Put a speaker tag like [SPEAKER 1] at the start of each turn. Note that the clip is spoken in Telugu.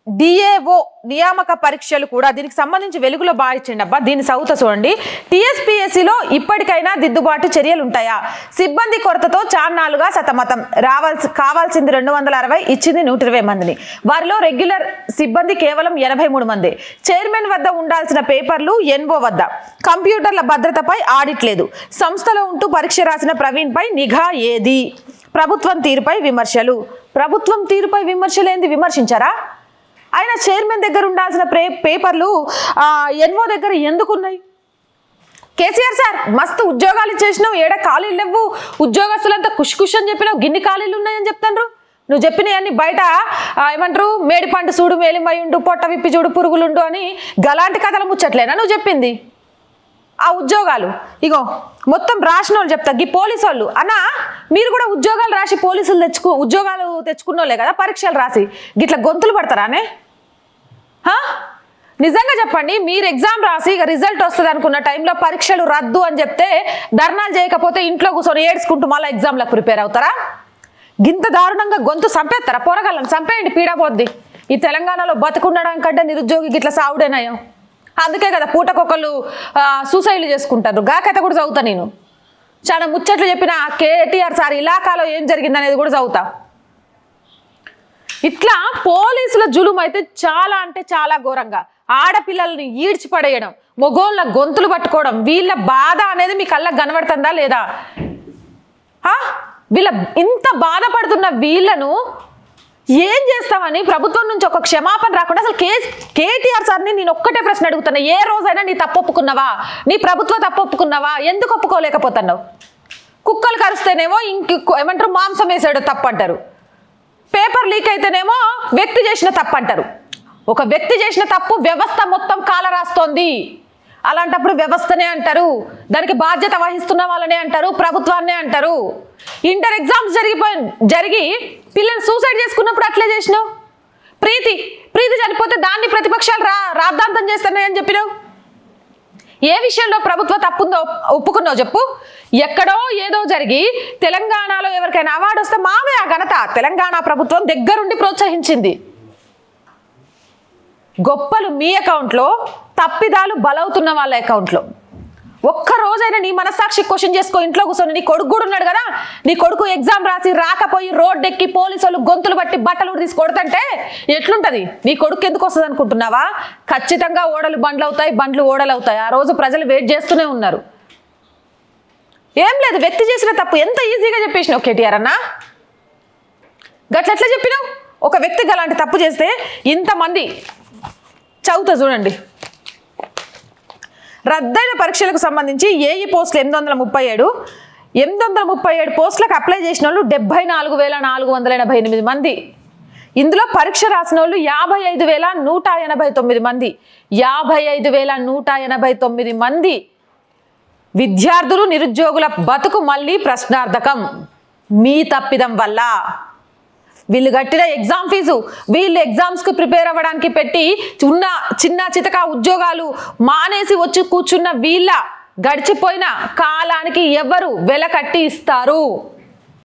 [SPEAKER 1] డిఏఓ నియామక పరీక్షలు కూడా దీనికి సంబంధించి వెలుగులో బాగా ఇచ్చిండి అబ్బా దీని సౌత చూడండి టీఎస్పీఎస్సీలో ఇప్పటికైనా దిద్దుబాటు చర్యలు ఉంటాయా సిబ్బంది కొరతతో చాన్నాలుగా సతమతం రావాల్సి కావాల్సింది రెండు వందల అరవై ఇచ్చింది నూట ఇరవై మందిని వారిలో రెగ్యులర్ సిబ్బంది కేవలం ఎనభై మూడు మంది చైర్మన్ వద్ద ఉండాల్సిన పేపర్లు ఎన్ఓ వద్ద కంప్యూటర్ల భద్రతపై ఆడిట్ లేదు సంస్థలో ఉంటూ పరీక్ష రాసిన ప్రవీణ్ పై నిఘా ఏది ప్రభుత్వం తీరుపై విమర్శలు ప్రభుత్వం తీరుపై విమర్శలు ఏంది విమర్శించారా ఆయన చైర్మన్ దగ్గర ఉండాల్సిన ప్రే పేపర్లు ఎన్ఓ దగ్గర ఎందుకు ఉన్నాయి కేసీఆర్ సార్ మస్తు ఉద్యోగాలు ఇచ్చేసినావు ఏడ ఖాళీలు లేవు ఉద్యోగస్తులంతా కుష్ కుష్ అని చెప్పినావు గిన్ని ఖాళీలు ఉన్నాయని చెప్తాండ్రు నువ్వు చెప్పినవన్నీ బయట ఆ, ఏమంటారు మేడి పండు చూడు మేలిమై ఉండు పొట్ట విప్పి చూడు పురుగులుండు అని గలాంటి కథలు ముచ్చట్లేనా నువ్వు చెప్పింది ఆ ఉద్యోగాలు ఇగో మొత్తం రాసిన వాళ్ళు చెప్తా ఈ పోలీసు వాళ్ళు అన్న మీరు కూడా ఉద్యోగాలు రాసి పోలీసులు తెచ్చుకు ఉద్యోగాలు తెచ్చుకున్నోళ్ళే కదా పరీక్షలు రాసి గిట్ల గొంతులు పడతారానే హా? నిజంగా చెప్పండి మీరు ఎగ్జామ్ రాసి ఇక రిజల్ట్ వస్తుంది అనుకున్న టైంలో పరీక్షలు రద్దు అని చెప్తే ధర్నాలు చేయకపోతే ఇంట్లో కూర్చొని ఏడ్చుకుంటూ మళ్ళీ ఎగ్జామ్లకు ప్రిపేర్ అవుతారా గింత దారుణంగా గొంతు చంపేస్తారా పోరగాళ్ళని చంపేయండి పీడపోద్ది ఈ తెలంగాణలో బతుకుండడం కంటే నిరుద్యోగికి ఇట్లా సావుడేనాయం అందుకే కదా పూటకొకళ్ళు సూసైడ్లు చేసుకుంటారు గా కథ కూడా చదువుతా నేను చాలా ముచ్చట్లు చెప్పిన కేటీఆర్ సార్ ఇలాకాలో ఏం జరిగిందనేది కూడా చదువుతా ఇట్లా పోలీసుల జులుం అయితే చాలా అంటే చాలా ఘోరంగా ఆడపిల్లల్ని ఈడ్చి పడేయడం మొగోళ్ళ గొంతులు పట్టుకోవడం వీళ్ళ బాధ అనేది మీ కళ్ళకు కనబడుతుందా లేదా ఆ? వీళ్ళ ఇంత బాధపడుతున్న వీళ్ళను ఏం చేస్తామని ప్రభుత్వం నుంచి ఒక క్షమాపణ రాకుండా అసలు కే కేటీఆర్ సార్ని నేను ఒక్కటే ప్రశ్న అడుగుతున్నా ఏ రోజైనా నీ తప్పు ఒప్పుకున్నావా నీ ప్రభుత్వ తప్పు ఒప్పుకున్నావా ఎందుకు ఒప్పుకోలేకపోతున్నావు కుక్కలు కరుస్తేనేమో ఇంక ఏమంటారు మాంసం వేసాడు తప్పు అంటారు పేపర్ లీక్ అయితేనేమో వ్యక్తి చేసిన తప్పు అంటారు ఒక వ్యక్తి చేసిన తప్పు వ్యవస్థ మొత్తం కాల రాస్తోంది అలాంటప్పుడు వ్యవస్థనే అంటారు దానికి బాధ్యత వహిస్తున్న వాళ్ళనే అంటారు ప్రభుత్వాన్నే అంటారు ఇంటర్ ఎగ్జామ్స్ జరిగిపోయి జరిగి పిల్లలు సూసైడ్ చేసుకున్నప్పుడు అట్లే చేసినావు ప్రీతి ప్రీతి చనిపోతే దాన్ని ప్రతిపక్షాలు రా రాద్ధాంతం చేస్తున్నాయని చెప్పినావు ఏ విషయంలో ప్రభుత్వ తప్పుందో ఒప్పుకున్నావు చెప్పు ఎక్కడో ఏదో జరిగి తెలంగాణలో ఎవరికైనా అవార్డు వస్తే మావే ఆ ఘనత తెలంగాణ ప్రభుత్వం దగ్గరుండి ప్రోత్సహించింది గొప్పలు మీ అకౌంట్లో తప్పిదాలు బలవుతున్న వాళ్ళ అకౌంట్లో ఒక్క రోజైనా నీ మనసాక్షి క్వశ్చన్ చేసుకో ఇంట్లో కూర్చొని నీ కొడుకు కూడా ఉన్నాడు కదా నీ కొడుకు ఎగ్జామ్ రాసి రాకపోయి రోడ్ ఎక్కి పోలీసు వాళ్ళు గొంతులు బట్టి బట్టలు తీసి కొడతంటే ఎట్లుంటది నీ కొడుకు ఎందుకు వస్తుంది అనుకుంటున్నావా ఖచ్చితంగా ఓడలు బండ్లు అవుతాయి బండ్లు ఓడలు అవుతాయి ఆ రోజు ప్రజలు వెయిట్ చేస్తూనే ఉన్నారు ఏం లేదు వ్యక్తి చేసిన తప్పు ఎంత ఈజీగా చెప్పేసినావు కేటీఆర్ అన్న గట్లెట్లా చెప్పినావు ఒక వ్యక్తి అలాంటి తప్పు చేస్తే ఇంతమంది చదువుతా చూడండి రద్దయిన పరీక్షలకు సంబంధించి ఏఈ పోస్టులు ఎనిమిది వందల ముప్పై ఏడు ఎనిమిది వందల ముప్పై ఏడు పోస్టులకు అప్లై చేసిన వాళ్ళు డెబ్బై నాలుగు వేల నాలుగు వందల ఎనభై ఎనిమిది మంది ఇందులో పరీక్ష రాసిన వాళ్ళు యాభై ఐదు వేల నూట ఎనభై తొమ్మిది మంది యాభై ఐదు వేల నూట ఎనభై తొమ్మిది మంది విద్యార్థులు నిరుద్యోగుల బతుకు మళ్ళీ ప్రశ్నార్థకం మీ తప్పిదం వల్ల వీళ్ళు కట్టిన ఎగ్జామ్ ఫీజు వీళ్ళు ఎగ్జామ్స్కి ప్రిపేర్ అవ్వడానికి పెట్టి ఉన్న చిన్న చితక ఉద్యోగాలు మానేసి వచ్చి కూర్చున్న వీళ్ళ గడిచిపోయిన కాలానికి ఎవరు వెల కట్టి ఇస్తారు